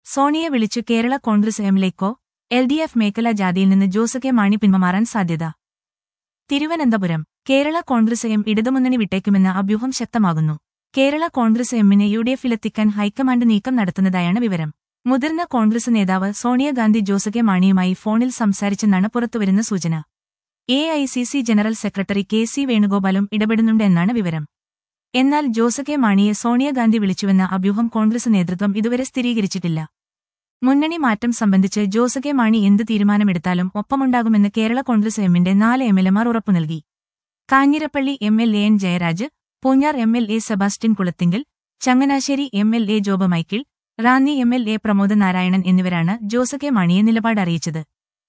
സോണിയെ വിളിച്ചു കേരള കോൺഗ്രസ് എംലേക്കോ L D F മേഖലാ ജാതിയിൽ നിന്ന് ജോസ് കെ മാണി പിന്മാറാൻ സാധ്യത തിരുവനന്തപുരം കേരള കോൺഗ്രസ് എം ഇടതുമുന്നണി വിട്ടേക്കുമെന്ന അഭ്യൂഹം ശക്തമാകുന്നു കേരള കോൺഗ്രസ് എമ്മിനെ യു ഡി എഫിലെത്തിക്കാൻ ഹൈക്കമാൻഡ് നീക്കം നടത്തുന്നതായാണ് വിവരം മുതിർന്ന കോൺഗ്രസ് നേതാവ് സോണിയാഗാന്ധി ജോസ് കെ മാണിയുമായി ഫോണിൽ സംസാരിച്ചെന്നാണ് പുറത്തുവരുന്ന സൂചന A I C C general secretary K C വേണുഗോപാലും ഇടപെടുന്നുണ്ട് എന്നാണ് വിവരം എന്നാൽ ജോസ് കെ മാണിയെ സോണിയാഗാന്ധി വിളിച്ചുവെന്ന അഭ്യൂഹം കോൺഗ്രസ് നേതൃത്വം ഇതുവരെ സ്ഥിരീകരിച്ചിട്ടില്ല മുന്നണി മാറ്റം സംബന്ധിച്ച് ജോസ് കെ മാണി എന്ത് തീരുമാനമെടുത്താലും ഒപ്പമുണ്ടാകുമെന്ന് കേരള കോൺഗ്രസ് എമ്മിന്റെ നാല് എംഎൽഎമാർ ഉറപ്പു നൽകി Kanjirappally M L A N Jayaraj Poonjar M L A Sebastian Kulathinkal Changanassery M L A Job Michael Ranni M L A Pramod Narayanan എന്നിവരാണ് ജോസ് കെ മാണിയെ നിലപാട് അറിയിച്ചത്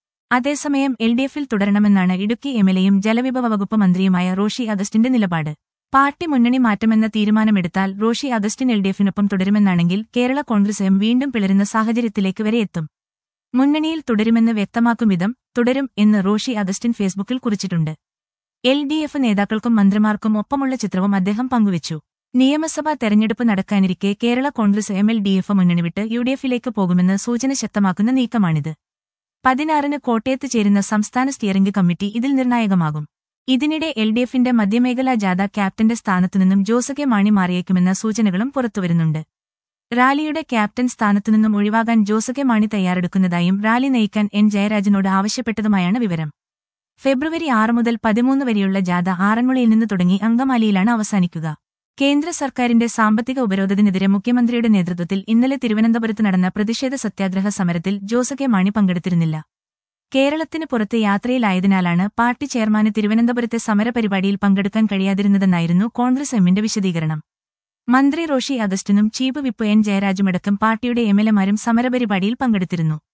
അതേസമയം എൽ ഡി എഫിൽ തുടരണമെന്നാണ് ഇടുക്കി എംഎൽഎയും ജലവിഭവ വകുപ്പ് മന്ത്രിയുമായ റോഷി അഗസ്റ്റിന്റെ നിലപാട് പാർട്ടി മുന്നണി മാറ്റമെന്ന തീരുമാനമെടുത്താൽ റോഷി അഗസ്റ്റിൻ എൽ ഡി എഫിനൊപ്പം തുടരുമെന്നാണെങ്കിൽ കേരള കോൺഗ്രസ് എം വീണ്ടും പിളരുന്ന സാഹചര്യത്തിലേക്ക് വരെ എത്തും മുന്നണിയിൽ തുടരുമെന്ന് വ്യക്തമാക്കും വിധം തുടരും എന്ന് റോഷി അഗസ്റ്റിൻ ഫേസ്ബുക്കിൽ കുറിച്ചിട്ടുണ്ട് എൽ ഡി എഫ് നേതാക്കൾക്കും മന്ത്രിമാർക്കും ഒപ്പമുള്ള ചിത്രവും അദ്ദേഹം പങ്കുവച്ചു നിയമസഭാ തെരഞ്ഞെടുപ്പ് നടക്കാനിരിക്കെ Kerala Congress M L D F മുന്നണി വിട്ട് യു ഡി എഫിലേക്ക് പോകുമെന്ന് സൂചന ശക്തമാക്കുന്ന നീക്കമാണിത് പതിനാറിന് കോട്ടയത്ത് ചേരുന്ന സംസ്ഥാന സ്റ്റിയറിംഗ് കമ്മിറ്റി ഇതിൽ നിർണായകമാകും ഇതിനിടെ എൽ ഡി എഫിന്റെ മധ്യമേഖലാ ജാഥ ക്യാപ്റ്റന്റെ സ്ഥാനത്തുനിന്നും ജോസ് കെ മാണി മാറിയേക്കുമെന്ന സൂചനകളും പുറത്തുവരുന്നുണ്ട് റാലിയുടെ ക്യാപ്റ്റൻ സ്ഥാനത്തുനിന്നും ഒഴിവാകാൻ ജോസ് കെ മാണി തയ്യാറെടുക്കുന്നതായും റാലി നയിക്കാൻ എൻ ജയരാജനോട് ആവശ്യപ്പെട്ടതുമായാണ് വിവരം ഫെബ്രുവരി ആറ് മുതൽ പതിമൂന്ന് വരെയുള്ള ജാഥ ആറന്മുളയിൽ നിന്ന് തുടങ്ങി അങ്കമാലിയിലാണ് അവസാനിക്കുക കേന്ദ്ര സർക്കാരിന്റെ സാമ്പത്തിക ഉപരോധത്തിനെതിരെ മുഖ്യമന്ത്രിയുടെ നേതൃത്വത്തിൽ ഇന്നലെ തിരുവനന്തപുരത്ത് നടന്ന പ്രതിഷേധ സത്യാഗ്രഹ സമരത്തിൽ ജോസ് കെ മാണി പങ്കെടുത്തിരുന്നില്ല കേരളത്തിന് പുറത്ത് യാത്രയിലായതിനാലാണ് പാർട്ടി ചെയർമാന് തിരുവനന്തപുരത്തെ സമരപരിപാടിയിൽ പങ്കെടുക്കാൻ കഴിയാതിരുന്നതെന്നായിരുന്നു കോൺഗ്രസ് എമ്മിന്റെ വിശദീകരണം മന്ത്രി റോഷി അഗസ്റ്റിനും ചീഫ് വിപ്പ് എൻ ജയരാജുമടക്കം പാർട്ടിയുടെ എംഎൽഎമാരും സമരപരിപാടിയിൽ പങ്കെടുത്തിരുന്നു